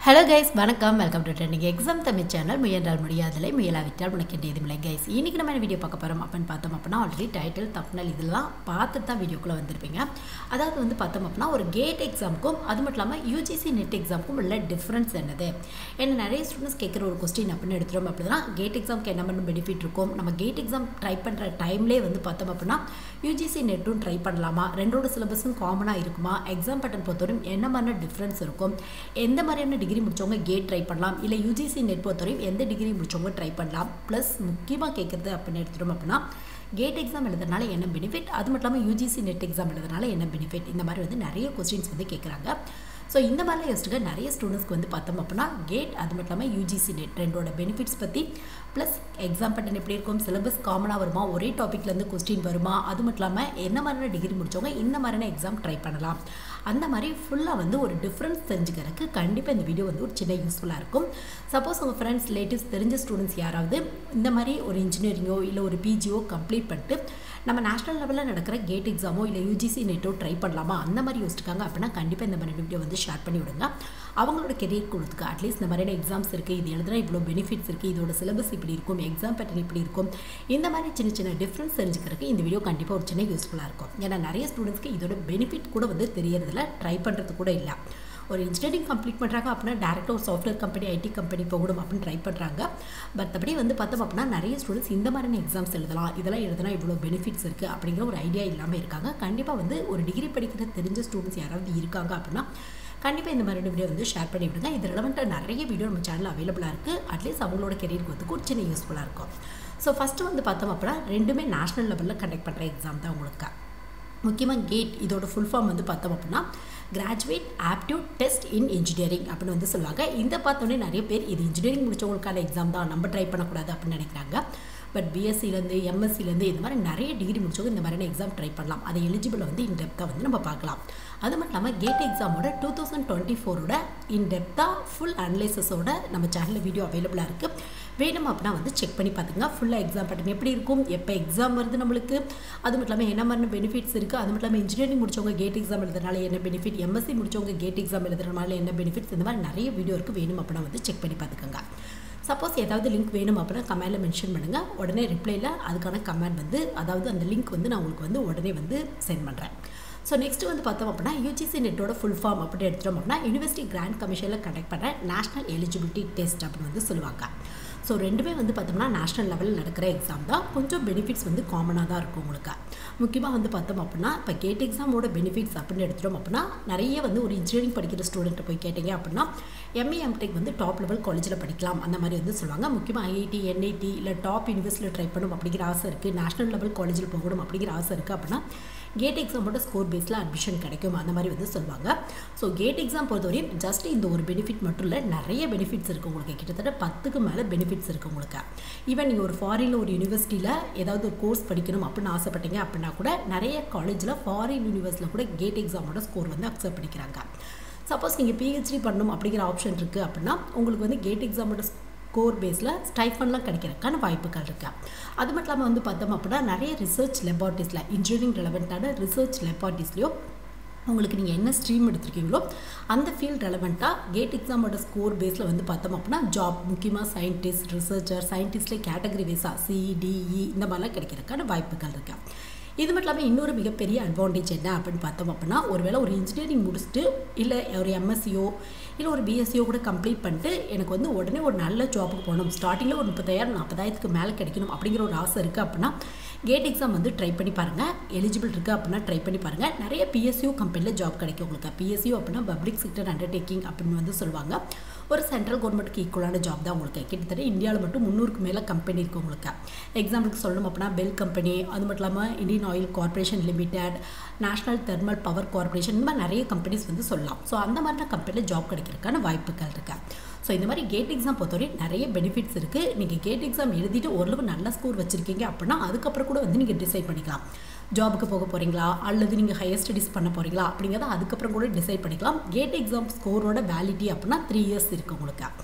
hello guys வணக்கம் welcome to trending exam Tamil channel முயன்றால் முடியாதலை முயலாவிட்டால் உனக்கு எதுவுமில்லை கைஸ் இன்றைக்கி நம்ம என்ன வீடியோ பார்க்க போகிறோம் அப்படின்னு பார்த்தோம் அப்படின்னா ஆல்ரெடி டைட்டில் தப்னல் இதெல்லாம் பார்த்துட்டு தான் வீடியோக்குள்ளே வந்திருப்பீங்க அதாவது வந்து பார்த்தோம் அப்படின்னா ஒரு கேட் எக்ஸாமுக்கும் அது மட்டும் இல்லாமல் யூஜிசி நெட் எக்ஸாமுக்கும் உள்ள டிஃப்ரென்ஸ் என்னது என்ன நிறைய ஸ்டூடெண்ட்ஸ் கேட்குற ஒரு கொஸ்டின் அப்படின்னு எடுத்துகிறோம் அப்படின்னா கேட் எக்ஸாமுக்கு என்ன பண்ண பெனிஃபிட் இருக்கும் நம்ம கேட் எக்ஸாம் ட்ரை பண்ணுற டைம்லேயே வந்து பார்த்தோம் அப்படின்னா யூஜிசி நெட்டும் ட்ரை பண்ணலாமா ரெண்டோட சிலபஸும் காமனாக இருக்குமா எக்ஸாம் பேட்டர்ன் பொறுத்தவரையும் என்ன மாதிரியான டிஃப்ரென்ஸ் இருக்கும் எந்த மாதிரியான டிகிரி முடிச்சவங்க கேட் ட்ரை பண்ணலாம் இல்லை யூஜிசி நெட் பொறுத்தவரையும் எந்த டிகிரி முடிச்சவங்க ட்ரை பண்ணலாம் ப்ளஸ் முக்கியமாக கேட்குறது அப்படின்னு எடுத்துட்டோம் அப்படின்னா கேட் எக்ஸாம் எழுதுறதுனால என்ன பெனிஃபிட் அது மட்டும் இல்லாமல் யூஜிசி நெட் எக்ஸாம் எழுதுறதுனால என்ன பெனிஃபிட் இந்த மாதிரி வந்து நிறைய கொஸ்டின்ஸ் வந்து கேட்குறாங்க ஸோ இந்த மாதிரிலாம் யோசிச்சுக்க நிறைய ஸ்டூடெண்ட்ஸ்க்கு வந்து பார்த்தோம் அப்படின்னா கேட் அது மட்டும் இல்லாமல் யூஜிசி நெட் ரெண்டோட பெனிஃபிட்ஸ் பற்றி ப்ளஸ் எக்ஸாம் பேட்டர்ன் எப்படி இருக்கும் சிலபஸ் காமனாக வருமா ஒரே டாப்பிக்லேருந்து கொஸ்டின் வருமா அது மட்டும் இல்லாமல் என்ன மாதிரியான டிகிரி முடிச்சவங்க இந்த மாதிரியான எக்ஸாம் ட்ரை பண்ணலாம் அந்த மாதிரி ஃபுல்லாக வந்து ஒரு டிஃப்ரென்ஸ் தெரிஞ்சுக்கிறதுக்கு கண்டிப்பாக இந்த வீடியோ வந்து ஒரு சின்ன யூஸ்ஃபுல்லாக இருக்கும் சப்போஸ் உங்கள் ஃப்ரெண்ட்ஸ் ரிலேட்டிவ்ஸ் தெரிஞ்ச ஸ்டூடெண்ட்ஸ் யாராவது இந்த மாதிரி ஒரு இன்ஜினியரிங்கோ இல்லை ஒரு பிஜியோ கம்ப்ளீட் பண்ணிட்டு நம்ம நேஷனல் லெவலில் நடக்கிற கேட் எக்ஸாமோ இல்லை யூஜிசி நெட்டோ ட்ரை பண்ணலாமா அந்த மாதிரி யோசிச்சிருக்காங்க அப்படின்னா கண்டிப்பாக இந்த மாதிரி வீடியோ வந்து ஷேர் பண்ணி விடுங்க அவங்களோட கெரியர் கொடுத்துக்கு அட்லீஸ்ட் இந்த மாதிரியான எக்ஸாம்ஸ் இருக்குது இது எழுதுனா இவ்வளோ பெனிஃபிட்ஸ் இருக்குது இதோட சிலபஸ் இப்படி இருக்கும் எக்ஸாம் பேட்டர்ன் இப்படி இருக்கும் இந்த மாதிரி சின்ன சின்ன டிஃப்ரென்ஸ் தெரிஞ்சுக்கிறதுக்கு இந்த வீடியோ கண்டிப்பாக ஒரு சின்ன யூஸ்ஃபுல்லாக இருக்கும் ஏன்னா நிறைய ஸ்டூடெண்ட்ஸ்க்கு இதோட பெனிஃபிட் கூட வந்து தெரியறதில்ல ட்ரை பண்ணுறது கூட இல்லை ஒரு இன்ஜினியரிங் கம்ப்ளீட் பண்ணுறாங்க அப்படின்னா டேரெக்டாக ஒரு சாஃப்ட்வேர் கம்பெனி ஐடி கம்பெனி போகணும் அப்படின்னு ட்ரை பண்ணுறாங்க மற்றபடி வந்து பார்த்தோம் அப்படின்னா நிறைய ஸ்டூடெண்ட்ஸ் இந்த மாதிரியான எக்ஸாம்ஸ் எழுதலாம் இதெல்லாம் எழுதுனா இவ்வளோ பெனிஃபிட்ஸ் இருக்குது அப்படிங்கிற ஒரு ஐடியா இல்லாமல் இருக்காங்க கண்டிப்பாக வந்து ஒரு டிகிரி படிக்கிற தெரிஞ்ச ஸ்டூடெண்ட்ஸ் யாராவது இருக்காங்க அப்படின்னா கண்டிப்பாக இந்த மாதிரி வீடியோ வந்து ஷேர் பண்ணி விடுங்க இது ரெலவெண்ட்டாக நிறைய வீடியோ நம்ம சேனலில் அவைலபிளாக இருக்குது அட்லீஸ்ட் அவங்களோட கெரியருக்கு வந்து ஒரு சின்ன யூஸ்ஃபுல்லாக இருக்கும் ஸோ ஃபஸ்ட்டு வந்து பார்த்தோம் அப்படின்னா ரெண்டுமே நேஷனல் லெவலில் கண்டக்ட் பண்ணுற எக்ஸாம் தான் உங்களுக்கு முக்கியமாக கேட் இதோட ஃபுல் ஃபார்ம் வந்து பார்த்தோம் அப்படின்னா graduate aptitude test in engineering அப்படின்னு வந்து சொல்லுவாங்க இந்த பார்த்தோன்னே நிறைய பேர் இது இன்ஜினியரிங் முடிச்சவங்களுக்கான எக்ஸாம் தான் நம்ம ட்ரை பண்ணக்கூடாது அப்படின்னு நினைக்கிறாங்க பட் பிஎஸ்சிலேருந்து எம்எஸ்சிலேருந்து இந்த மாதிரி நிறைய டிகிரி முடிச்சவங்க இந்த மாதிரியான எக்ஸாம் ட்ரை பண்ணலாம் அதை எலிஜிபிள் வந்து இன் டெப்த்தாக வந்து நம்ம பார்க்கலாம் அது மட்டும் இல்லாமல் கேட் எக்ஸாமோட டூ தௌசண்ட் டுவெண்ட்டி ஃபோரோட இன் டெப்த்தாக ஃபுல் அனலைசஸோட நம்ம சேனலில் வீடியோ அவைலபிளாக இருக்குது வேணும் அப்படின்னா வந்து செக் பண்ணி பார்த்துங்க ஃபுல்லாக எக்ஸாம் பேட்டர்ன் எப்படி இருக்கும் எப்போ எக்ஸாம் வருது நம்மளுக்கு அது மட்டும் இல்லாமல் என்ன மாதிரி பெனிஃபிட்ஸ் இருக்குது அது மட்டும் இல்லாமல் இன்ஜினியரிங் முடிச்சவங்க கேட் எக்ஸாம் எழுதுறதுனால என்ன பெனிஃபிட் எம்எஸ்சி முடிச்சவங்க கேட் எக்ஸாம் எழுதுறதுனால என்ன பெனிஃபிட்ஸ் இந்த மாதிரி நிறைய வீடியோ இருக்குது வேணும் அப்படின்னா வந்து செக் பண்ணி பார்த்துக்கோங்க சப்போஸ் ஏதாவது லிங்க் வேணும் அப்படின்னா கமெண்டில் மென்ஷன் பண்ணுங்கள் உடனே ரிப்ளையில் அதுக்கான கமெண்ட் வந்து அதாவது அந்த லிங்க் வந்து நான் உங்களுக்கு வந்து உடனே வந்து சென்ட் பண்ணுறேன் ஸோ நெக்ஸ்ட்டு வந்து பார்த்தோம் அப்படின்னா யூஜிசி நெட்டோட ஃபுல் ஃபார்ம் அப்படின்னு எடுத்துட்டோம் அப்படின்னா யூனிவர்சிட்டி கிராண்ட் கமிஷனில் கண்டக்ட் பண்ணுற நேஷனல் எலிஜிபிலிட்டி டெஸ்ட் அப்படின்னு வந்து சொல்லுவாங்க ஸோ ரெண்டுமே வந்து பார்த்தோம்னா நேஷனல் லெவலில் நடக்கிற எக்ஸாம் தான் கொஞ்சம் பெனிஃபிட்ஸ் வந்து காமனாக தான் இருக்கும் உங்களுக்கு முக்கியமாக வந்து பார்த்தோம் அப்படின்னா இப்போ கேட் எக்ஸாமோட பெனிஃபிட்ஸ் அப்படின்னு எடுத்துட்டோம் அப்படின்னா நிறைய வந்து ஒரு இன்ஜினியரிங் படிக்கிற ஸ்டூடெண்ட்டை போய் கேட்டீங்க அப்படின்னா எம்ஏ எம்டெக் வந்து டாப் லெவல் காலேஜில் படிக்கலாம் அந்த மாதிரி வந்து சொல்லுவாங்க முக்கியமாக ஐஐடி என்ஐடி இல்லை டாப் யூனிவர்சிட்டியில் ட்ரை பண்ணணும் அப்படிங்கிற ஆசை இருக்குது நேஷனல் லெவல் காலேஜில் போகணும் அப்படிங்கிற ஆசை இருக்குது அப்படின்னா கேட் எக்ஸாமோட ஸ்கோர் பேஸில் அட்மிஷன் கிடைக்கும் அந்த மாதிரி வந்து சொல்லுவாங்க ஸோ கேட் எக்ஸாம் பொறுத்தவரையும் ஜஸ்ட் இந்த ஒரு பெனிஃபிட் மட்டும் இல்லை நிறைய பெனிஃபிட்ஸ் இருக்குது உங்களுக்கு கிட்டத்தட்ட பத்துக்கு மேலே பெனிஃபிட்ஸ் இருக்குது உங்களுக்கு ஈவன் நீங்கள் ஒரு ஃபாரினில் ஒரு யூனிவர்சிட்டியில் ஏதாவது ஒரு கோர்ஸ் படிக்கணும் அப்படின்னு ஆசைப்பட்டீங்க அப்படின்னா கூட நிறைய காலேஜில் ஃபாரின் யூனிவர்சிட்டியில் கூட கேட் எக்ஸாமோட ஸ்கோர் வந்து அக்செப்ட் பண்ணிக்கிறாங்க சப்போஸ் நீங்கள் பிஹெச்டி பண்ணணும் அப்படிங்கிற ஆப்ஷன் இருக்குது அப்படின்னா உங்களுக்கு வந்து கேட் எக்ஸாமோட ஸ்கோர் பேஸில் ஸ்டைஃபன்லாம் கிடைக்கிறதுக்கான வாய்ப்புகள் இருக்கு அது மட்டும் இல்லாமல் வந்து பார்த்தோம் அப்படின்னா நிறைய ரிசர்ச் லெபார்ட்டிஸில் இன்ஜினியரிங் ரெலவெண்ட்டான ரிசர்ச் லெபார்ட்டிஸ்லையோ உங்களுக்கு நீங்கள் என்ன ஸ்ட்ரீம் எடுத்திருக்கீங்களோ அந்த ஃபீல்ட் ரெலவெண்ட்டாக கேட் எக்ஸாமோட ஸ்கோர் பேஸில் வந்து பார்த்தோம் அப்படின்னா ஜாப் முக்கியமாக சயின்டிஸ்ட் ரிசர்ச்சர் சயின்டிஸ்ட்லேயே கேட்டகரி வைஸாக சிடிஇ இந்த மாதிரிலாம் கிடைக்கிறதுக்கான வாய்ப்புகள் இருக்குது இது மட்டும் இல்லாமல் இன்னொரு மிகப்பெரிய அட்வான்டேஜ் என்ன அப்படின்னு பார்த்தோம் அப்படின்னா ஒருவேளை ஒரு இன்ஜினியரிங் முடிச்சுட்டு இல்லை ஒரு எம்எஸ்சியோ இல்லை ஒரு பிஎஸ்சியோ கூட கம்ப்ளீட் பண்ணிட்டு எனக்கு வந்து உடனே ஒரு நல்ல ஜாபுக்கு போகணும் ஸ்டார்டிங்கில் ஒரு முப்பதாயிரம் நாற்பதாயிரத்துக்கு மேலே கிடைக்கணும் அப்படிங்கிற ஒரு ஆசை இருக்குது அப்படின்னா கேட் எக்ஸாம் வந்து ட்ரை பண்ணி பாருங்கள் எலிஜிபிள் இருக்குது அப்படின்னா ட்ரை பண்ணி பாருங்கள் நிறைய பிஎஸ்சியூ கம்பெனியில் ஜாப் கிடைக்கும் உங்களுக்கு பிஎஸ்சியூ அப்படின்னா பப்ளிக் செக்டர் அண்டர்டேக்கிங் அப்படின்னு வந்து சொல்லுவாங்க ஒரு சென்ட்ரல் கவர்மெண்ட்டுக்கு ஈக்குவலான ஜாப் தான் உங்களுக்கு கிட்டத்தட்ட இந்தியாவில் மட்டும் முந்நூறுக்கு மேலே கம்பெனி இருக்குது உங்களுக்கு எக்ஸாம்பிளுக்கு சொல்லணும் அப்படின்னா பெல் கம்பெனி அது மட்டும் இல்லாமல் Indian oil corporation limited national thermal power corporation இந்த மாதிரி நிறைய கம்பெனிஸ் வந்து சொல்லலாம் ஸோ அந்த மாதிரியான கம்பெனியில் ஜாப் கிடைக்கிறதுக்கான வாய்ப்புகள் இருக்குது ஸோ இந்த மாதிரி கேட் எக்ஸாம் பொறுத்தவரை நிறைய பெனிஃபிட்ஸ் இருக்குது நீங்கள் கேட் எக்ஸாம் எழுதிட்டு ஓரளவு நல்ல ஸ்கோர் வச்சுருக்கீங்க அப்படின்னா அதுக்கப்புறம் கூட வந்து நீங்கள் டிசைட் பண்ணிக்கலாம் ஜாபுக்கு போக போகிறீங்களா அல்லது நீங்கள் ஹையர் ஸ்டடீஸ் பண்ண போகிறீங்களா அப்படிங்கிறத அதுக்கப்புறம் கூட டிசைட் பண்ணிக்கலாம் கேட் எக்ஸாம் ஸ்கோரோட வேலிட்டி அப்படின்னா த்ரீ இயர்ஸ் இருக்குது உங்களுக்கு ஸோ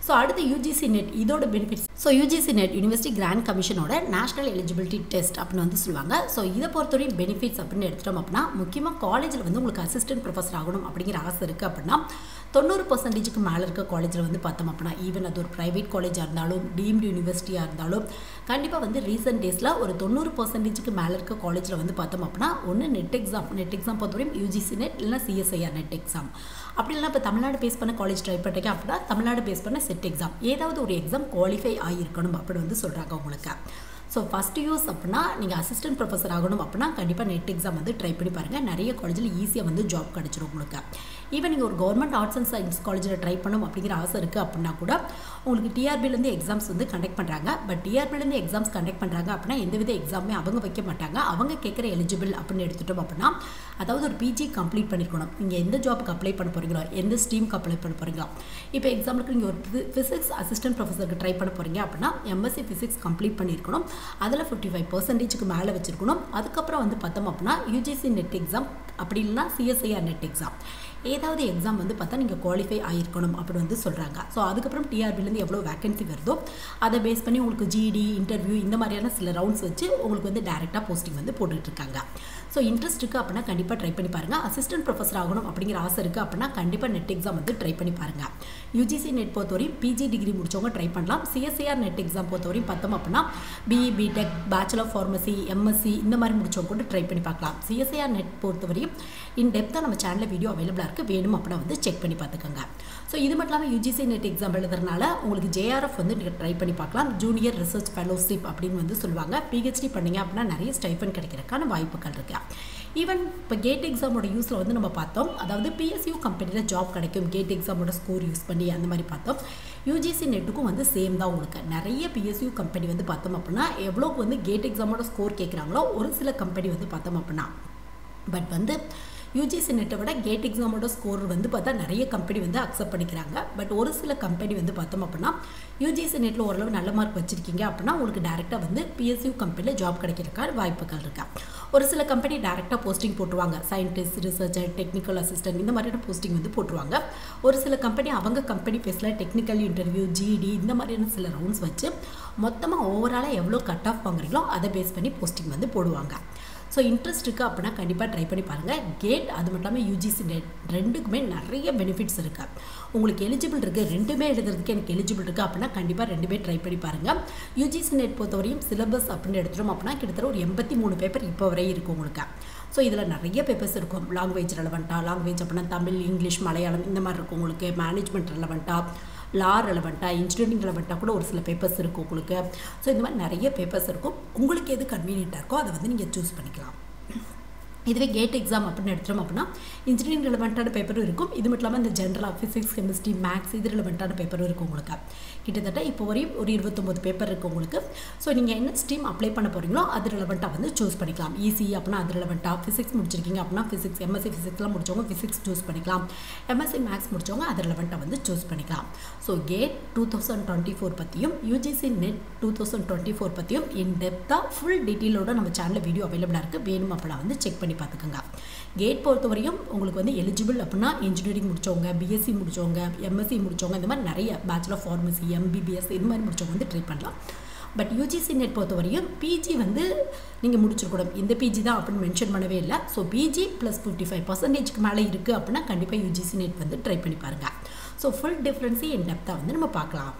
ஸோ அடுத்து யூஜிசி நெட் இதோட benefits so UGC NET university grant கமிஷனோட நேஷனல் எலிஜிபிலிட்டி டெஸ்ட் அப்படின்னு வந்து சொல்லுவாங்க ஸோ இதை பொறுத்தவரையும் பெனிஃபிட்ஸ் அப்படின்னு எடுத்துட்டோம் அப்படின்னா முக்கியமாக காலேஜில் வந்து உங்களுக்கு அசிஸ்டன்ட் ப்ரொஃபஸர் ஆகணும் அப்படிங்கிற ஆசை இருக்குது அப்படின்னா தொண்ணூறு பர்சன்டேஜுக்கு மேலே இருக்க காலேஜில் வந்து பார்த்தோம் அப்படின்னா ஈவன் அது ஒரு ப்ரைவேட் காலேஜாக இருந்தாலும் டீம்டு யூனிவர்சிட்டியாக இருந்தாலும் கண்டிப்பாக வந்து ரீசெண்ட் டேஸில் ஒரு தொண்ணூறு பர்சன்டேஜுக்கு மேலே இருக்க காலேஜில் வந்து பார்த்தோம் அப்படின்னா ஒன்று நெட் எக்ஸாம் நெட் எக்ஸாம் பொறுத்தவரையும் யூஜிசி நெட் இல்லைனா சிஎஸ்ஐஆர் நெட் எக்ஸாம் அப்படி இல்லைனா இப்போ தமிழ்நாடு பேஸ் பண்ண காலேஜ் ட்ரை பண்ணுறீங்க அப்படின்னா தமிழ்நாடு பேஸ் பண்ண செட் எக்ஸாம் ஏதாவது ஒரு எக்ஸாம் குவாலிஃபை ஆகியிருக்கணும் அப்படி வந்து சொல்கிறாங்க உங்களுக்கு ஸோ ஃபஸ்ட் யூஸ் அப்படின்னா நீங்கள் அசிஸ்டன்ட் ப்ரொஃபஸர் ஆகணும் அப்படின்னா கண்டிப்பாக நெட் எக்ஸாம் வந்து ட்ரை பண்ணி பாருங்கள் நிறைய காலேஜில் ஈஸியாக வந்து ஜாப் கிடச்சிரும் உங்களுக்கு ஈவன் நீங்கள் ஒரு கவர்மெண்ட் ஆர்ட்ஸ் அண்ட் சயின்ஸ் காலேஜில் ட்ரை பண்ணணும் அப்படிங்கிற ஆசை இருக்குது அப்படின்னா கூட உங்களுக்கு டிஆர்பிலேருந்து எக்ஸாம்ஸ் வந்து கண்டக்ட் பண்ணுறாங்க பட் டிஆர்பிலேருந்து எக்ஸாம்ஸ் கண்டக்ட் பண்ணுறாங்க அப்படின்னா எந்தவித எக்ஸாமே அவங்க வைக்க மாட்டாங்க அவங்க கேட்குற எலிஜிபிள் அப்படின்னு எடுத்துட்டோம் அப்படின்னா அதாவது ஒரு பிஜி கம்ப்ளீட் பண்ணிருக்கணும் நீங்கள் எந்த ஜாப்புக்கு அப்ளை பண்ண போகிறீங்களோ எந்த ஸ்ட்ரீமுக்கு அப்ளை பண்ண போகிறீங்களோ இப்போ எக்ஸாம்பிளுக்கு நீங்கள் ஒரு ஃபிசிக்ஸ் அசிஸ்டன்ட் ப்ரொஃபஸருக்கு ட்ரை பண்ண போகிறீங்க அப்படின்னா எம்எஸ்சி ஃபிசிக்ஸ் கம்ப்ளீட் பண்ணியிருக்கணும் அதில் ஃபிஃப்டி ஃபைவ் பர்சன்டேஜுக்கு மேலே வச்சுருக்கணும் அதுக்கப்புறம் வந்து பார்த்தோம் அப்படின்னா யூஜிசி நெட் எக்ஸாம் அப்படி இல்லைனா சிஎஸ்ஐஆர் நெட் எக்ஸாம் ஏதாவது எக்ஸாம் வந்து பார்த்தா நீங்கள் குவாலிஃபை ஆகிருக்கணும் அப்படி வந்து சொல்கிறாங்க ஸோ அதுக்கப்புறம் டிஆர்பிலேருந்து எவ்வளோ வேகன்சி வருதோ அதை பேஸ் பண்ணி உங்களுக்கு ஜிடி இன்டர்வியூ இந்த மாதிரியான சில ரவுண்ட்ஸ் வச்சு உங்களுக்கு வந்து டேரெக்டாக போஸ்டிங் வந்து போட்டுட்ருக்காங்க ஸோ இன்ட்ரெஸ்ட் இருக்குது அப்படின்னா கண்டிப்பாக ட்ரை பண்ணி பாருங்கள் அசிஸ்டன்ட் ப்ரொஃபஸர் ஆகணும் அப்படிங்கிற ஆசை இருக்குது அப்படின்னா கண்டிப்பாக நெட் எக்ஸாம் வந்து ட்ரை பண்ணி பாருங்கள் யூஜிசி நெட் பொறுத்தவரையும் பிஜி டிகிரி முடிச்சவங்க ட்ரை பண்ணலாம் சிஎஸ்சிஆர் நெட் எக்ஸாம் பொறுத்தவரையும் பார்த்தோம் அப்படின்னா BE BTech bachelor pharmacy MSc இந்த மாதிரி முடிச்சவங்க கூட ட்ரை பண்ணி பார்க்கலாம் சிஎஸ்சிஆர் நெட் பொறுத்தவரையும் இன் டெப்த்தாக நம்ம சேனலில் வீடியோ அவைலபிளாக இருக்குது வேணும் அப்படின்னா வந்து செக் பண்ணி பார்த்துக்கோங்க ஸோ இது மட்டும் இல்லாமல் யூஜிசி நெட் எக்ஸாம் எழுதுறதுனால உங்களுக்கு ஜேஆர்எஃப் வந்து நீங்கள் ட்ரை பண்ணி பார்க்கலாம் ஜூனியர் ரிசர்ச் ஃபெலோஷிப் அப்படின்னு வந்து சொல்லுவாங்க பிஹெச்டி பண்ணீங்க அப்படின்னா நிறைய ஸ்டைஃபன் கிடைக்கிறதுக்கான வாய்ப்புகள் இருக்குது ஈவன் இப்போ கேட் எக்ஸாமோட யூஸில் வந்து நம்ம பார்த்தோம் அதாவது பிஎஸ்யூ கம்பெனியில் ஜாப் கிடைக்கும் கேட் எக்ஸாமோட ஸ்கோர் யூஸ் பண்ணி அந்த மாதிரி பார்த்தோம் யூஜிசி நெட்டுக்கும் வந்து சேம் தான் உங்களுக்கு நிறைய பிஎஸ்யூ கம்பெனி வந்து பார்த்தோம் அப்படின்னா எவ்வளோக்கு வந்து கேட் எக்ஸாமோட ஸ்கோர் கேட்குறாங்களோ ஒரு சில கம்பெனி வந்து பார்த்தோம் அப்படின்னா பட் வந்து யூஜிசி நெட்டை விட கேட் எக்ஸாமோட ஸ்கோர் வந்து பார்த்தா நிறைய கம்பெனி வந்து அக்செப்ட் பண்ணிக்கிறாங்க பட் ஒரு சில கம்பெனி வந்து பார்த்தோம் அப்படின்னா யூஜிசி நெட்டில் ஓரளவு நல்ல மார்க் வச்சுருக்கீங்க அப்படின்னா உங்களுக்கு டேரெக்டாக வந்து பிஎஸ்யூ கம்பெனியில் ஜாப் கிடைக்கிறதுக்கான வாய்ப்புகள் இருக்கா ஒரு சில கம்பெனி டேரெக்டாக போஸ்டிங் போட்டுருவாங்க சயின்டிஸ்ட் ரிசர்ச்சர் டெக்னிக்கல் அசிஸ்டன்ட் இந்த மாதிரியான போஸ்டிங் வந்து போட்டுருவாங்க ஒரு சில கம்பெனி அவங்க கம்பெனி பேஸில் டெக்னிக்கல் இன்டர்வியூ ஜிடி இந்த மாதிரியான சில ரவுண்ட்ஸ் வச்சு மொத்தமாக ஓவராலாக எவ்வளோ கட் ஆஃப் வாங்குறீங்களோ அதை பேஸ் பண்ணி போஸ்டிங் வந்து போடுவாங்க ஸோ இன்ட்ரெஸ்ட் இருக்குது அப்படின்னா கண்டிப்பாக ட்ரை பண்ணி பாருங்கள் கேட் அது மட்டும் இல்லாமல் யூஜிசி நெட் ரெண்டுக்குமே நிறைய பெனிஃபிட்ஸ் இருக்குது உங்களுக்கு எலிஜிபிள் இருக்குது ரெண்டுமே எழுதுறதுக்கு எனக்கு எலிஜிபிள் இருக்குது அப்படின்னா கண்டிப்பாக ரெண்டுமே ட்ரை பண்ணி பாருங்கள் யூஜிசி நெட் பொறுத்தவரையும் சிலபஸ் அப்படின்னு எடுத்துட்டோம் அப்படின்னா கிட்டத்தட்ட ஒரு எண்பத்தி மூணு பேப்பர் இப்போ வரை இருக்கும் உங்களுக்கு ஸோ இதில் நிறைய பேப்பர்ஸ் இருக்கும் லாங்குவேஜ் ரெலவெண்ட்டாக லாங்குவேஜ் அப்படின்னா தமிழ் இங்கிலீஷ் மலையாளம் இந்த மாதிரி இருக்கும் உங்களுக்கு மேனேஜ்மெண்ட் ரெலவெண்ட்டாக லா ரெலவெண்ட்டாக இன்ஜினியரிங் ரெலவெண்ட்டாக கூட ஒரு சில பேப்பர்ஸ் இருக்கும் உங்களுக்கு ஸோ இந்த மாதிரி நிறைய பேப்பர்ஸ் இருக்கும் உங்களுக்கு எது கன்வீனியண்ட்டாக இருக்கோ அதை வந்து நீங்கள் சூஸ் பண்ணிக்கலாம் இதுவே கேட் எக்ஸாம் அப்படின்னு எடுத்துட்டோம் அப்படின்னா இன்ஜினியரிங் ரிலவெண்ட்டான பேப்பரும் இருக்கும் இது மட்டும் இல்லாமல் இந்த ஜென்ரலாக ஃபிசிக்ஸ் கெமிஸ்ட்ரி மேக்ஸ் இது ரிலவெண்ட்டான பேப்பரும் இருக்கும் உங்களுக்கு கிட்டத்தட்ட இப்போ வரையும் ஒரு இருபத்தொம்போது பேப்பர் இருக்குது உங்களுக்கு ஸோ நீங்கள் என்ன ஸ்ட்ரீம் அப்ளை பண்ண போகிறீங்களோ அது ரிலவெண்ட்டாக வந்து சூஸ் பண்ணிக்கலாம் ஈஸி அப்படின்னா அது ரிலவெண்ட்டாக ஃபிசிக்ஸ் முடிச்சிருக்கீங்க அப்படின்னா ஃபிசிக்ஸ் எம்எஸ்சி ஃபிசிக்ஸ்லாம் முடிச்சவங்க ஃபிசிக்ஸ் சூஸ் பண்ணிக்கலாம் எம்எஸ்சி மேக்ஸ் முடிச்சவங்க அது ரிலவெண்ட்டாக வந்து சூஸ் பண்ணிக்கலாம் so GATE two thousand twenty four பற்றியும் UGC NET two thousand twenty four பற்றியும் இன் டெப்த்தாக ஃபுல் டீட்டெயிலோட நம்ம சேனலில் வீடியோ அவைலபிளாக இருக்குது வேணும் அப்படின்னா வந்து செக் பண்ணி பார்த்துக்கோங்க கேட் பொறுத்தவரையும் உங்களுக்கு வந்து எலிஜிபிள் அப்படின்னா இன்ஜினியரிங் முடிச்சவங்க பிஎஸ்சி முடிச்சவங்க எம்எஸ்சி முடிச்சவங்க இந்த மாதிரி நிறைய பேச்சுலர் ஃபார்மசி எம்பிபிஎஸ் இது மாதிரி முடிச்சவங்க வந்து ட்ரை பண்ணலாம் பட் யூஜிசி நெட் பொறுத்தவரையும் பிஜி வந்து நீங்கள் முடிச்சிருக்கணும் இந்த பிஜி தான் அப்படின்னு மென்ஷன் பண்ணவே இல்லை so PG plus fifty five பர்சன்டேஜ்க்கு மேலே இருக்குது அப்படின்னா கண்டிப்பாக யூஜிசி நெட் வந்து ட்ரை பண்ணி பாருங்கள் ஸோ ஃபுல் டிஃப்ரென்ஸை என் டெப்த்தாக வந்து நம்ம பார்க்கலாம்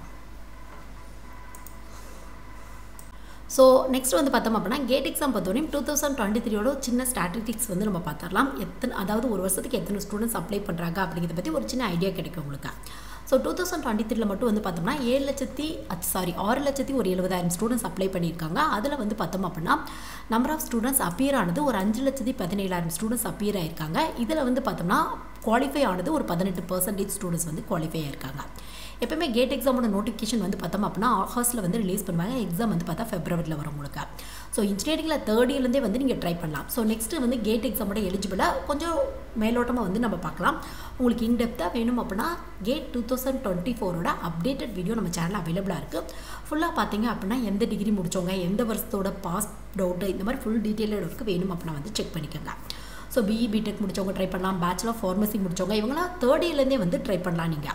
ஸோ நெக்ஸ்ட் வந்து பார்த்தோம் அப்படின்னா கேட் எக்ஸாம் பொறுத்தவரையும் டூ தௌசண்ட் டுவெண்ட்டி த்ரீயோட சின்ன ஸ்டாட்டிஸ்டிக்ஸ் வந்து நம்ம பார்த்துடலாம் எத்தனை அதாவது ஒரு வருஷத்துக்கு எத்தனை ஸ்டூடெண்ட்ஸ் அப்ளை பண்ணுறாங்க அப்படிங்கிறத பற்றி ஒரு சின்ன ஐடியா கிடைக்கும் உங்களுக்கு ஸோ டூ தௌசண்ட் டுவெண்ட்டி த்ரீல மட்டும் வந்து பார்த்தோம்னா ஏழு லட்சத்தி சாரி ஆறு லட்சத்தி ஒரு எழுபதாயிரம் ஸ்டூடெண்ட்ஸ் அப்ளை பண்ணியிருக்காங்க அதில் வந்து பார்த்தோம் அப்படின்னா நம்பர் ஆஃப் ஸ்டூடெண்ட்ஸ் அப்பியர் ஆனது ஒரு அஞ்சு லட்சத்தி பதினேழாயிரம் ஸ்டூடெண்ட்ஸ் அப்பியர் ஆயிருக்காங்க இதில் வந்து பார்த்தோம்னா குவாலிஃபை ஆனது ஒரு பதினெட்டு பர்சன்டேஜ் ஸ்டூடெண்ட்ஸ் வந்து குவாலிஃபை ஆயிருக்காங்க எப்பவுமே கேட் எக்ஸாமோட நோட்டிஃபிகேஷன் வந்து பார்த்தோம் அப்படின்னா ஆகஸ்ட்டில் வந்து ரிலீஸ் பண்ணுவாங்க எக்ஸாம் வந்து பார்த்தா ஃபெப்ரவரியில் வரும் உங்களுக்கு ஸோ இன்ஜினியரிங்கில் தேர்ட் இயர்லேருந்தே வந்து நீங்கள் ட்ரை பண்ணலாம் ஸோ நெக்ஸ்ட்டு வந்து கேட் எக்ஸாமோட எலிஜிபிளாக கொஞ்சம் மேலோட்டமாக வந்து நம்ம பார்க்கலாம் உங்களுக்கு இன்டெப்த்தாக வேணும் அப்படின்னா கேட் டூ தௌசண்ட் டுவெண்ட்டி ஃபோரோட அப்டேட்டட் வீடியோ நம்ம சேனல் அவைலபிளாக இருக்குது ஃபுல்லாக பார்த்தீங்க அப்படின்னா எந்த டிகிரி முடிச்சவங்க எந்த வருஷத்தோட பாஸ் டவுட்டு இந்த மாதிரி ஃபுல் டீட்டெயிலோட இருக்குது வேணும் அப்படின்னா வந்து செக் பண்ணிக்கோங்க ஸோ பிஇ பிடெக் முடிச்சவங்க ட்ரை பண்ணலாம் பேச்சுலர் ஃபார்மசி முடிச்சவங்க இவங்களாம் தேர்ட் இயர்லேருந்தே வந்து ட்ரை பண்ணலாம் நீங்கள்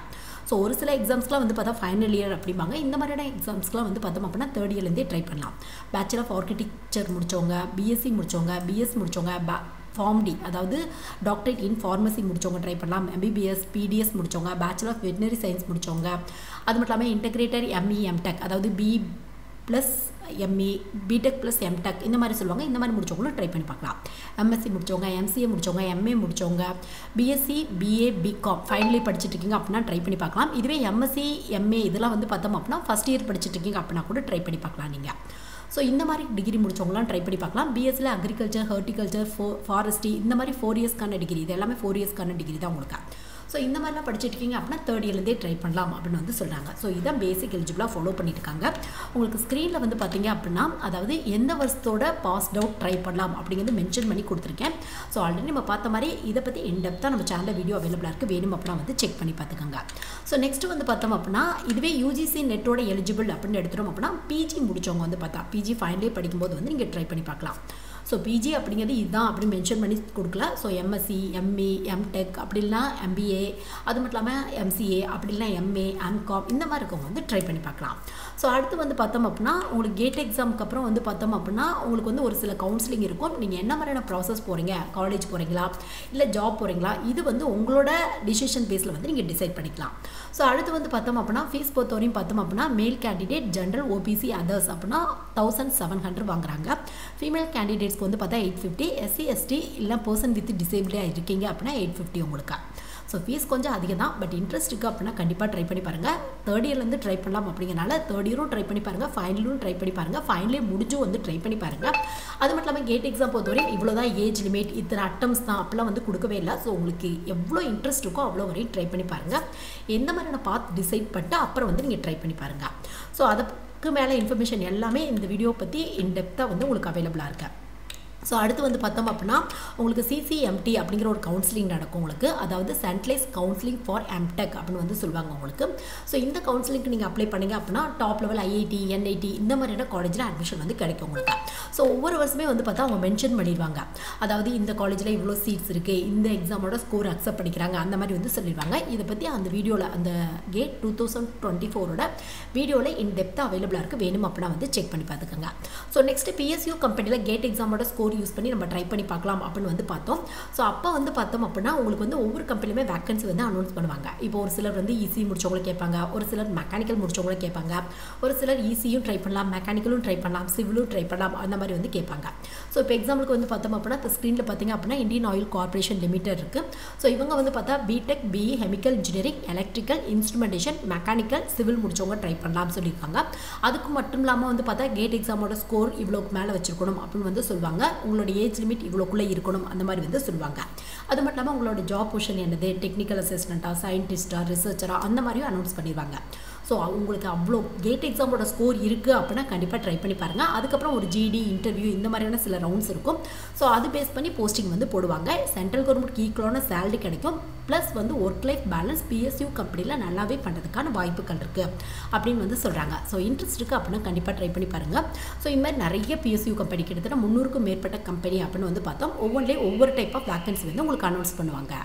ஸோ ஒரு சில எக்ஸாம்ஸ்க்குலாம் வந்து பார்த்தா ஃபைனல் இயர் அப்படிம்பாங்க இந்த மாதிரியான எக்ஸாம்ஸ்க்குலாம் வந்து பார்த்தோம் அப்படின்னா தேர்ட் இயர்லேருந்தே ட்ரை பண்ணலாம் பேச்சுலர் ஆஃப் ஆர்கிடெக்சர் முடித்தவங்க பிஎஸ்சி முடித்தவங்க பிஎஸ் முடித்தவங்க பே ஃபார்ம் டி அதாவது டாக்டரேட் இன் ஃபார்மசி முடித்தவங்க ட்ரை பண்ணலாம் எம்பிபிஎஸ் பிடிஎஸ் முடித்தவங்க பேச்சுலர் ஆஃப் வெட்டினரி சயின்ஸ் முடித்தவங்க அது மட்டும் இல்லாமல் இன்டெகிரேட்டர் எம்இ எம்டெக் அதாவது B plus ME BTech plus MTech இந்த மாதிரி சொல்லுவாங்க இந்த மாதிரி முடிச்சவங்களும் ட்ரை பண்ணி பார்க்கலாம் எம்எஸ்சி முடித்தவங்க எம்சிஏ முடித்தவங்க எம்ஏ முடித்தவங்க பிஎஸ்சி பிஏ பிகாம் ஃபைனலி படிச்சுட்டு இருக்கீங்க அப்படின்னா ட்ரை பண்ணி பார்க்கலாம் இதுவே எம்எஸ்சி எம்ஏ இதெல்லாம் வந்து பார்த்தோம் அப்படின்னா ஃபஸ்ட் இயர் படிச்சுட்டு இருக்கீங்க அப்படின்னா கூட ட்ரை பண்ணி பார்க்கலாம் நீங்கள் ஸோ இந்த மாதிரி டிகிரி முடிச்சவங்களாம் ட்ரை பண்ணி பார்க்கலாம் பிஎஸ்சியில் அக்ரிகல்ச்சர் ஹார்டிகல்ச்சர் ஃபோ ஃபாரஸ்ட்ரி இந்த மாதிரி ஃபோர் இயர்ஸ்க்கான டிகிரி இது எல்லாமே ஃபோர் இயர்ஸ்க்கான டிகிரி தான் உங்களுக்கு ஸோ இந்த மாதிரிலாம் படிச்சுட்டு இருக்கீங்க அப்படின்னா தேர்ட் இயர்லேருந்தே ட்ரை பண்ணலாம் அப்படின்னு வந்து சொல்கிறாங்க ஸோ இதான் பேசிக் எலிஜிபிளாக ஃபாலோ பண்ணிட்டு இருக்காங்க உங்களுக்கு ஸ்க்ரீனில் வந்து பார்த்தீங்க அப்படின்னா அதாவது எந்த வருஷத்தோட பாஸ் அவுட் ட்ரை பண்ணலாம் அப்படிங்கிறது மென்ஷன் பண்ணி கொடுத்துருக்கேன் ஸோ ஆல்ரெடி நம்ம பார்த்த மாதிரி இதை பற்றி இன்டெப்த்தாக நம்ம சேனலில் வீடியோ அவைலபிளாக இருக்குது வேணும் அப்படின்னா வந்து செக் பண்ணி பார்த்துக்கோங்க ஸோ நெக்ஸ்ட் வந்து பார்த்தோம் அப்படின்னா இதுவே யூஜிசி நெட்டோட எலிஜிபிள் அப்படின்னு எடுத்துட்டோம் அப்படின்னா பிஜி முடிச்சவங்க வந்து பார்த்தா பிஜி ஃபைனலே படிக்கும்போது வந்து நீங்கள் ட்ரை பண்ணி பார்க்கலாம் ஸோ பிஜி அப்படிங்கிறது இதுதான் அப்படின்னு மென்ஷன் பண்ணி கொடுக்கல ஸோ எம்எஸ்சி எம்இ எம்டெக் அப்படி இல்லைனா எம்பிஏ அது மட்டும் இல்லாமல் எம்சிஏ அப்படி இல்லைனா எம்ஏ எம்காம் இந்த மாதிரி இருக்கவங்க வந்து ட்ரை பண்ணி பார்க்கலாம் ஸோ அடுத்து வந்து பார்த்தோம் அப்படின்னா உங்களுக்கு கேட் எக்ஸாமுக்கு அப்புறம் வந்து பார்த்தோம் அப்படின்னா உங்களுக்கு வந்து ஒரு சில கவுன்சிலிங் இருக்கும் நீங்கள் என்ன மாதிரியான ப்ராசஸ் போகிறீங்க காலேஜ் போகிறீங்களா இல்லை ஜாப் போகிறீங்களா இது வந்து உங்களோட டிசிஷன் பேஸில் வந்து நீங்கள் டிசைட் பண்ணிக்கலாம் ஸோ அடுத்து வந்து பார்த்தோம் அப்படின்னா ஃபீஸ் பொறுத்தவரையும் பார்த்தோம் அப்படின்னா male candidate general OBC others அப்படின்னா தௌசண்ட் செவன் ஹண்ட்ரட் வாங்குறாங்க ஃபீமேல் கேண்டிடேட்ஸ்க்கு வந்து பார்த்தா எயிட் ஃபிஃப்டி எஸ்சி எஸ்டி இல்லை பர்சன் வித் டிசேபிளாக இருக்கீங்க அப்படின்னா எயிட் ஃபிஃப்டி உங்களுக்கு ஸோ ஃபீஸ் கொஞ்சம் அதிகம் தான் பட் இன்ட்ரெஸ்ட் இருக்குது அப்படின்னா கண்டிப்பாக ட்ரை பண்ணி பாருங்கள் தேர்ட் இயர்லேருந்து ட்ரை பண்ணலாம் அப்படிங்கிறனால தேர்ட் இயரும் ட்ரை பண்ணி பாருங்கள் ஃபைனலும் ட்ரை பண்ணி பாருங்கள் ஃபைனலே முடிஞ்சும் வந்து ட்ரை பண்ணி பாருங்கள் அது மட்டும் இல்லாமல் கேட் எக்ஸாம் பொறுத்தவரை இவ்வளோ தான் ஏஜ் லிமிட் இத்தனை அட்டம்ஸ் தான் அப்படிலாம் வந்து கொடுக்கவே இல்லை ஸோ உங்களுக்கு எவ்வளோ இன்ட்ரெஸ்ட் இருக்கோ அவ்வளோ வரையும் ட்ரை பண்ணி பாருங்கள் எந்த மாதிரியான பாத் டிசைட் பண்ணிட்டு அப்புறம் வந்து நீங்கள் ட்ரை பண்ணி பாருங்கள் ஸோ அதுக்கு மேலே இன்ஃபர்மேஷன் எல்லாமே இந்த வீடியோ பற்றி இன்டெப்த்தாக வந்து உங்களுக்கு அவைலபிளாக இருக்குது ஸோ அடுத்து வந்து பார்த்தோம் அப்படின்னா உங்களுக்கு சிசிஎம்டி அப்படிங்கிற ஒரு கவுன்சிலிங் நடக்கும் உங்களுக்கு அதாவது சென்ட்ரலைஸ் கவுன்சிலிங் ஃபார் எம்டெக் அப்படின்னு வந்து சொல்லுவாங்க உங்களுக்கு ஸோ இந்த கவுன்சிலிங்க்கு நீங்கள் அப்ளை பண்ணீங்க அப்படின்னா டாப் லெவல் ஐஐடி என்ஐடி இந்த மாதிரியான காலேஜில் அட்மிஷன் வந்து கிடைக்கும் உங்களுக்கு ஸோ ஒவ்வொரு வருஷமே வந்து பார்த்தா அவங்க மென்ஷன் பண்ணிடுவாங்க அதாவது இந்த காலேஜில் இவ்வளோ சீட்ஸ் இருக்குது இந்த எக்ஸாமோட ஸ்கோர் அக்செப்ட் பண்ணிக்கிறாங்க அந்த மாதிரி வந்து சொல்லிடுவாங்க இதை பற்றி அந்த வீடியோவில் அந்த கேட் டூ தௌசண்ட் டுவெண்ட்டி ஃபோரோட வீடியோவில் இன் டெப்த்தாக அவைலபிளாக இருக்குது வேணும் அப்படின்னா வந்து செக் பண்ணி பார்த்துக்கோங்க ஸோ நெக்ஸ்ட் பிஎஸ்யூ கம்பெனியில் கேட் எக்ஸாமோட ஸ்கோர் யூஸ் பண்ணி நம்ம ட்ரை பண்ணி பார்க்கலாம் அப்படின்னு வந்து பார்த்தோம் ஸோ அப்போ வந்து பார்த்தோம் அப்படின்னா உங்களுக்கு வந்து ஒவ்வொரு கம்பெனிலுமே வேக்கன்சி வந்து அனௌன்ஸ் பண்ணுவாங்க இப்போ ஒரு சிலர் வந்து இசி முடிச்சவங்கள கேட்பாங்க ஒரு சிலர் மெக்கானிக்கல் முடிச்சவங்கள கேட்பாங்க ஒரு சிலர் இசியும் ட்ரை பண்ணலாம் மெக்கானிக்கலும் ட்ரை பண்ணலாம் சிவிலும் ட்ரை பண்ணலாம் அந்த மாதிரி வந்து கேட்பாங்க ஸோ இப்போ எக்ஸாம்பிளுக்கு வந்து பார்த்தோம் அப்படின்னா இப்போ ஸ்க்ரீனில் பார்த்தீங்க அப்படின்னா இந்தியன் ஆயில் கார்பரேஷன் லிமிடெட் இருக்குது ஸோ இவங்க வந்து பார்த்தா BTech BE chemical engineering electrical instrumentation mechanical civil முடிச்சவங்க ட்ரை பண்ணலாம்னு சொல்லியிருக்காங்க அதுக்கு மட்டும் இல்லாமல் வந்து பார்த்தா கேட் எக்ஸாமோட ஸ்கோர் இவ்வளோக்கு மேலே வச்சிருக்கணும் அப்படின்னு வந்து சொல்லுவாங்க உங்களோட ஏஜ் லிமிட் இவ்வளோக்குள்ளே இருக்கணும் அந்த மாதிரி வந்து சொல்லுவாங்க அது மட்டும் இல்லாமல் உங்களோட ஜாப் பொசிஷன் என்னது டெக்னிக்கல் அசிஸ்டண்ட்டாக சயின்டிஸ்ட்டாக ரிசர்ச்சராக அந்த மாதிரியும் அனௌன்ஸ் பண்ணிடுவாங்க ஸோ உங்களுக்கு அவ்வளோ கேட் எக்ஸாமோட ஸ்கோர் இருக்குது அப்படின்னா கண்டிப்பாக ட்ரை பண்ணி பாருங்கள் அதுக்கப்புறம் ஒரு ஜிடி இன்டர்வியூ இந்த மாதிரியான சில ரவுண்ட்ஸ் இருக்கும் ஸோ அது பேஸ் பண்ணி போஸ்டிங் வந்து போடுவாங்க சென்ட்ரல் கவர்மெண்ட் ஈக்குவலான சேலரி கிடைக்கும் ப்ளஸ் வந்து ஒர்க் லைஃப் பேலன்ஸ் பிஎஸ்யூ கம்பெனியில் நல்லாவே பண்ணுறதுக்கான வாய்ப்புகள் இருக்குது அப்படின்னு வந்து சொல்கிறாங்க ஸோ இன்ட்ரெஸ்ட் இருக்குது அப்படின்னா கண்டிப்பாக ட்ரை பண்ணி பாருங்கள் ஸோ இந்த மாதிரி நிறைய பிஎஸ்யூ கம்பெனி கிட்டத்தட்ட முந்நூறுக்கும் மேற்பட்ட கம்பெனி அப்படின்னு வந்து பார்த்தோம் ஒவ்வொன்றிலையும் ஒவ்வொரு டைப் ஆஃப் வேக்கன்சி வந்து உங்களுக்கு அனௌன்ஸ் பண்ணுவாங்க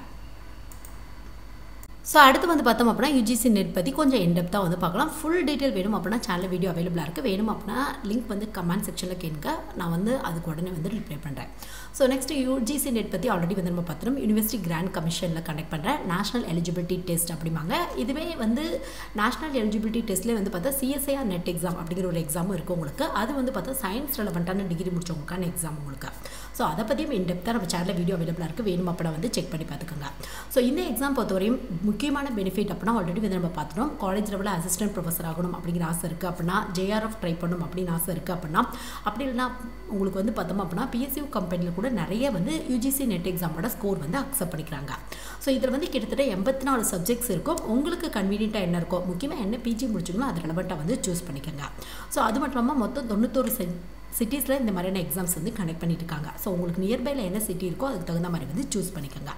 ஸோ அடுத்து வந்து பார்த்தோம் அப்படின்னா யூஜிசி நெட் பற்றி கொஞ்சம் என்டெப்த்தாக வந்து பார்க்கலாம் ஃபுல் டீட்டெயில் வேணும் அப்படின்னா சேனல் வீடியோ அவைலபிளாக இருக்குது வேணும் அப்படின்னா லிங்க் வந்து கமெண்ட் செக்ஷனில் கேட்க நான் வந்து அதுக்கு உடனே வந்து ரிப்ளை பண்ணுறேன் ஸோ நெக்ஸ்ட் யூஜிசி நெட் பற்றி ஆல்ரெடி வந்து நம்ம பார்த்துரும் யூனிவர்சிட்டி கிராண்ட் கமிஷனில் கண்டக்ட் பண்ணுற நேஷனல் எலிஜிபிலிட்டி டெஸ்ட் அப்படிம்பாங்க இதுவே வந்து நேஷனல் எலிஜிபிலிட்டி டெஸ்ட்லேயே வந்து பார்த்தா சிஎஸ்ஐஆர் நெட் எக்ஸாம் அப்படிங்கிற ஒரு எக்ஸாமும் இருக்குது உங்களுக்கு அது வந்து பார்த்தா சயின்ஸ் ரெலவெண்ட்டான டிகிரி முடிச்சவங்களுக்கான எக்ஸாம் உங்களுக்கு ஸோ அதை பற்றியும் இன்டெப்த்தாக நம்ம சேனலில் வீடியோ அவைலபிளாக இருக்குது வேணும் அப்படின்னா வந்து செக் பண்ணி பார்த்துக்கோங்க ஸோ இந்த எக்ஸாம் பொறுத்தவரையும் முக்கியமான பெனிஃபிட் அப்படின்னா ஆல்ரெடி வந்து நம்ம பார்த்துட்டோம் காலேஜ் லெவலில் அசிஸ்டன்ட் ப்ரொஃபஸர் ஆகணும் அப்படிங்கிற ஆசை இருக்குது அப்படின்னா ஜேஆர்எஃப் ட்ரை பண்ணணும் அப்படின்னு ஆசை இருக்குது அப்படின்னா அப்படி இல்லைனா உங்களுக்கு வந்து பார்த்தோம் அப்படின்னா பிஎஸ்யூ கம்பெனியில் கூட நிறைய வந்து யூஜிசி நெட் எக்ஸாமோட ஸ்கோர் வந்து அக்செப்ட் பண்ணிக்கிறாங்க ஸோ இதில் வந்து கிட்டத்தட்ட எண்பத்தி நாலு சப்ஜெக்ட்ஸ் இருக்கும் உங்களுக்கு கன்வீனியண்ட்டாக என்ன இருக்கோ முக்கியமாக என்ன பிஜி முடிச்சிங்களோ அது ரெலவெண்ட்டாக வந்து சூஸ் பண்ணிக்கோங்க ஸோ அது மட்டும் இல்லாமல் மொத்தம் தொண்ணூத்தோரு சென் சிட்டிஸில் இந்த மாதிரியான எக்ஸாம்ஸ் வந்து கனெக்ட் பண்ணிட்டு இருக்காங்க ஸோ உங்களுக்கு நியர்பையில் என்ன சிட்டி இருக்கோ அதுக்கு தகுந்த மாதிரி வந்து சூஸ் பண்ணிக்கோங்க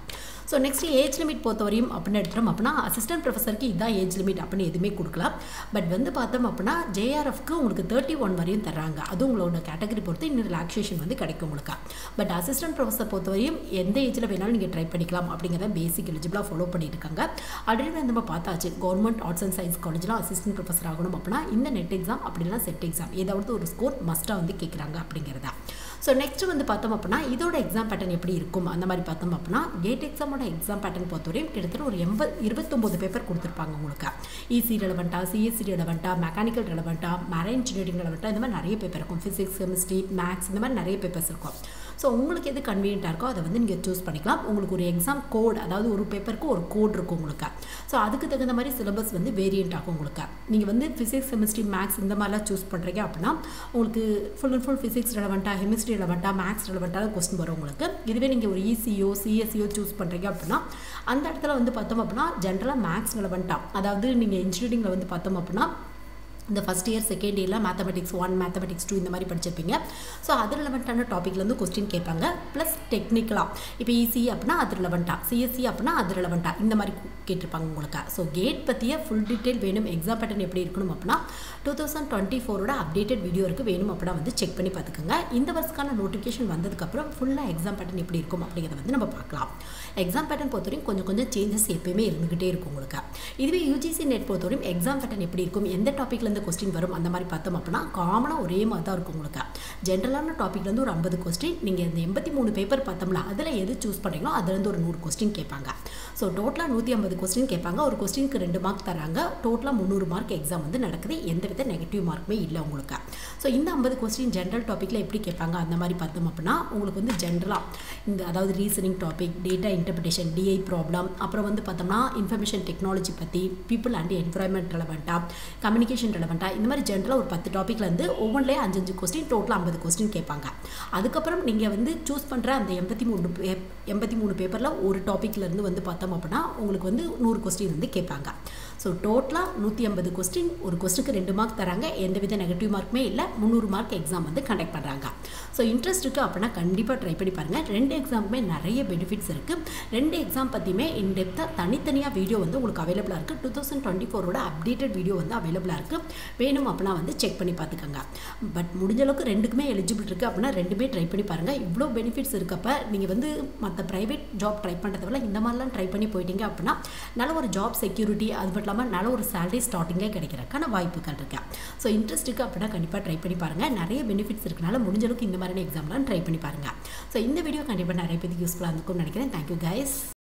ஸோ நெக்ஸ்ட் ஏஜ் லிமிட் பொறுத்தவரையும் அப்படின்னு எடுத்துட்டோம் அப்படின்னா அசிஸ்டன்ட் ப்ரொஃபஸருக்கு இதான் ஏஜ் லிமிட் அப்படின்னு எதுவுமே கொடுக்கலாம் பட் வந்து பார்த்தோம் அப்படின்னா ஜேஆர்எஃப்க்கு உங்களுக்கு தேர்ட்டி ஒன் வரையும் தர்றாங்க அது உங்களோட கேட்டகரி பொறுத்து இன்னும் ரிலாக்ஸேஷன் வந்து கிடைக்கும் உங்களுக்கு பட் அசிஸ்டன்ட் ப்ரொஃபஸர் பொறுத்தவரையும் எந்த ஏஜில் வேணாலும் நீங்கள் ட்ரை பண்ணிக்கலாம் அப்படிங்கிறத பேசிக் எலிஜிபிளாக ஃபாலோ பண்ணிட்டு இருக்காங்க ஆல்ரெடி வந்து நம்ம பார்த்தாச்சு கவர்மெண்ட் ஆர்ட்ஸ் அண்ட் சயின்ஸ் காலேஜில் அசிஸ்டன்ட் ப்ரொஃபஸர் ஆகணும் அப்படின்னா இந்த நெட் எக்ஸாம் அப்படின்னா செட் எக்ஸாம் ஏதாவது ஒரு ஸ்கோர் மஸ்ட்டாக வந்து கேட்குறாங்க அப்படிங்கிறதா ஸோ நெக்ஸ்ட் வந்து பார்த்தோம் அப்படின்னா இதோட எக்ஸாம் பேட்டர்ன் எப்படி இருக்கும் அந்த மாதிரி பார்த்தோம் அப்படின்னா கேட் எக்ஸாமோட எக்ஸாம் பேட்டர்ன் பொறுத்தவரையும் கிட்டத்தட்ட ஒரு எண்பது இருபத்தொம்போது பேப்பர் கொடுத்துருப்பாங்க உங்களுக்கு இசி ரெலவெண்ட்டா சிஎஸ்சி ரெலவெண்ட்டா மெக்கானிக்கல் ரெலவெண்ட்டா மரைன் இன்ஜினியரிங் ரெலவெண்ட்டா இந்த மாதிரி நிறைய பேப்பர் இருக்கும் ஃபிசிக்ஸ் கெமிஸ்ட்ரி மேக்ஸ் இந்த மாதிரி நிறைய பேப்பர்ஸ் இருக்கும் ஸோ உங்களுக்கு எது கன்வீனியண்ட்டாக இருக்கோ அதை வந்து நீங்கள் சூஸ் பண்ணிக்கலாம் உங்களுக்கு ஒரு எக்ஸாம் கோட் அதாவது ஒரு பேப்பருக்கு ஒரு கோட் இருக்கும் உங்களுக்கு ஸோ அதுக்கு தகுந்த மாதிரி சிலபஸ் வந்து வேரியண்ட் ஆகும் உங்களுக்கு நீங்கள் வந்து ஃபிசிக்ஸ் கெமிஸ்ட்ரி மேக்ஸ் இந்த மாதிரிலாம் சூஸ் பண்ணுறீங்க அப்படின்னா உங்களுக்கு ஃபுல் அண்ட் ஃபுல் ஃபிசிக்ஸ் ரெலவெண்ட்டாக கெமிஸ்ட்ரி ரெலவெண்ட்டாக மேக்ஸ் ரெலவெண்ட்டாக கொஸ்டின் வரும் உங்களுக்கு இதுவே நீங்கள் ஒரு இசியோ சிஎஸ்சியோ சூஸ் பண்ணுறீங்க அப்படின்னா அந்த இடத்துல வந்து பார்த்தோம் அப்படின்னா ஜென்ரலாக மேக்ஸ் ரெலவெண்ட்டாக அதாவது நீங்கள் இன்ஜினியரிங்கில் வந்து பார்த்தோம் அப்படின்னா இந்த ஃபஸ்ட் இயர் செகண்ட் இயரில் மேத்தமெட்டிக்ஸ் ஒன் மேத்தமெட்டிக்ஸ் டூ இந்த மாதிரி படிச்சிருப்பீங்க ஸோ அது ரிலவெண்ட்டான டாப்பிக்லேருந்து கொஸ்டின் கேட்பாங்க ப்ளஸ் டெக்னிக்கலாக இப்போ இசி அப்படின்னா அது ரிலவெண்ட்டாக சிஎஸ்சி அப்படின்னா அது ரிலவெண்ட்டாக இந்த மாதிரி கேட்டிருப்பாங்க உங்களுக்கு ஸோ கேட் பற்றிய ஃபுல் டீட்டெயில் வேணும் எக்ஸாம் பேட்டர்ன் எப்படி இருக்கணும் அப்படின்னா டூ தௌசண்ட் டுவெண்ட்டி ஃபோரோட அப்டேட்டட் வீடியோ இருக்குது வேணும் அப்படின்னா வந்து செக் பண்ணி பார்த்துக்கோங்க இந்த வருஷக்கான நோட்டிஃபிகேஷன் வந்ததுக்கப்புறம் ஃபுல்லாக எக்ஸாம் பேட்டர்ன் எப்படி இருக்கும் அப்படிங்கிறத வந்து நம்ம பார்க்கலாம் எக்ஸாம் பேட்டர்ன் பொறுத்தவரைக்கும் கொஞ்சம் கொஞ்சம் சேஞ்சஸ் எப்பயுமே இருந்துகிட்டே இருக்கும் உங்களுக்கு இதுவே யூஜிசி நெட் பொறுத்தவரைக்கும் எக்ஸாம் பேட்டர்ன் எப்படி இருக்கும் எந்த டாப்பிக்ல இருந்து கொஸ்டின் வரும் அந்த மாதிரி பார்த்தோம் அப்படின்னா காமனாக ஒரே மாதிரி தான் இருக்கும் உங்களுக்கு ஜென்ரலான டாப்பிக்லேருந்து ஒரு ஐம்பது கொஸ்டின் நீங்கள் இந்த எண்பத்தி மூணு பேப்பர் பார்த்தோம்ல அதில் எது சூஸ் பண்ணுறீங்களோ அதுலேருந்து ஒரு நூறு கொஸ்டின் கேட்பாங்க ஸோ டோட்டலாக நூற்றி ஐம்பது கொஸ்டின் கேட்பாங்க ஒரு கொஸ்டினுக்கு ரெண்டு மார்க் தராங்க டோட்டலாக முந்நூறு மார்க் எக்ஸாம் வந்து நடக்குது எந்த வித நெகட்டிவ் மார்க்குமே இல்லை உங்களுக்கு ஸோ இந்த ஐம்பது கொஸ்டின் ஜென்ரல் டாப்பிக்கில் எப்படி கேட்பாங்க அந்த மாதிரி பார்த்தோம் அப்படின்னா உங்களுக்கு வந்து ஜென்ரலாக இந்த அதாவது reasoning topic data interpretation DI problem அப்புறம் வந்து பார்த்தோம்னா இன்ஃபர்மேஷன் டெக்னாலஜி பற்றி பீப்புள் அண்ட் என்வரான்மெண்ட் ரெலவெண்ட்டாக கம்யூனிகேஷன் ரெலவெண்ட்டாக இந்த மாதிரி ஜென்ரலாக ஒரு பத்து டாப்பிக்லேருந்து ஒவ்வொன்றிலே அஞ்சஞ்சு கொஸ்டின் டோட்டலாக ஐம்பது கொஸ்டின் கேட்பாங்க அதுக்கப்புறம் நீங்கள் வந்து சூஸ் பண்ணுற அந்த எண்பத்தி மூணு பே எண்பத்தி மூணு பேப்பரில் ஒரு டாப்பிக்லேருந்து வந்து பார்த்தோம் அப்படின்னா உங்களுக்கு வந்து நூறு கொஸ்டின் வந்து கேட்பாங்க ஸோ டோட்டலாக நூற்றி ஐம்பது கொஸ்டின் ஒரு கொஸ்டினுக்கு ரெண்டு மார்க் தராங்க எந்தவித நெகட்டிவ் மார்க்குமே இல்லை முந்நூறு மார்க் எக்ஸாம் வந்து கண்டக்ட் பண்ணுறாங்க ஸோ இன்ட்ரெஸ்ட் இருக்குது அப்படின்னா கண்டிப்பாக ட்ரை பண்ணி பாருங்கள் ரெண்டு எக்ஸாமுமே நிறைய பெனிஃபிட்ஸ் இருக்குது ரெண்டு எக்ஸாம் பற்றியுமே இன்டெப்த்தாக தனித்தனியாக வீடியோ வந்து உங்களுக்கு அவைலபிளாக இருக்குது டூ தௌசண்ட் டுவெண்ட்டி ஃபோரோட அப்டேட்டட் வீடியோ வந்து அவைலபிளாக இருக்குது வேணும் அப்படின்னா வந்து செக் பண்ணி பார்த்துக்கோங்க பட் முடிஞ்ச அளவுக்கு ரெண்டுக்குமே எலிஜிபிள் இருக்குது அப்படின்னா ரெண்டுமே ட்ரை பண்ணி பாருங்கள் இவ்வளோ பெனிஃபிட்ஸ் இருக்கப்ப நீங்கள் வந்து மற்ற ப்ரைவேட் ஜாப் ட்ரை பண்ணுறத விட இந்த மாதிரிலாம் ட்ரை பண்ணி போயிட்டீங்க அப்படின்னா நல்ல ஒரு ஜாப் செக்யூரிட்டி அது மட்டும் இல்லாமல் நல்ல ஒரு சேலரி ஸ்டார்டிங்கே கிடைக்கிறதுக்கான வாய்ப்புகள் இருக்கு ஸோ இன்ட்ரெஸ்ட் இருக்குது அப்படின்னா கண்டிப்பாக ட்ரை பண்ணி பாருங்கள் நிறைய பெனிஃபிட்ஸ் இருக்கனால முடிஞ்ச அளவுக்கு இந்த மாதிரியான எக்ஸாம்லாம் ட்ரை பண்ணி பாருங்கள் ஸோ இந்த வீடியோ கண்டிப்பாக நிறைய பேருக்கு யூஸ்ஃபுல்லாக இருந்திருக்கும்னு நினைக்கிறேன் தேங்க்யூ கைஸ்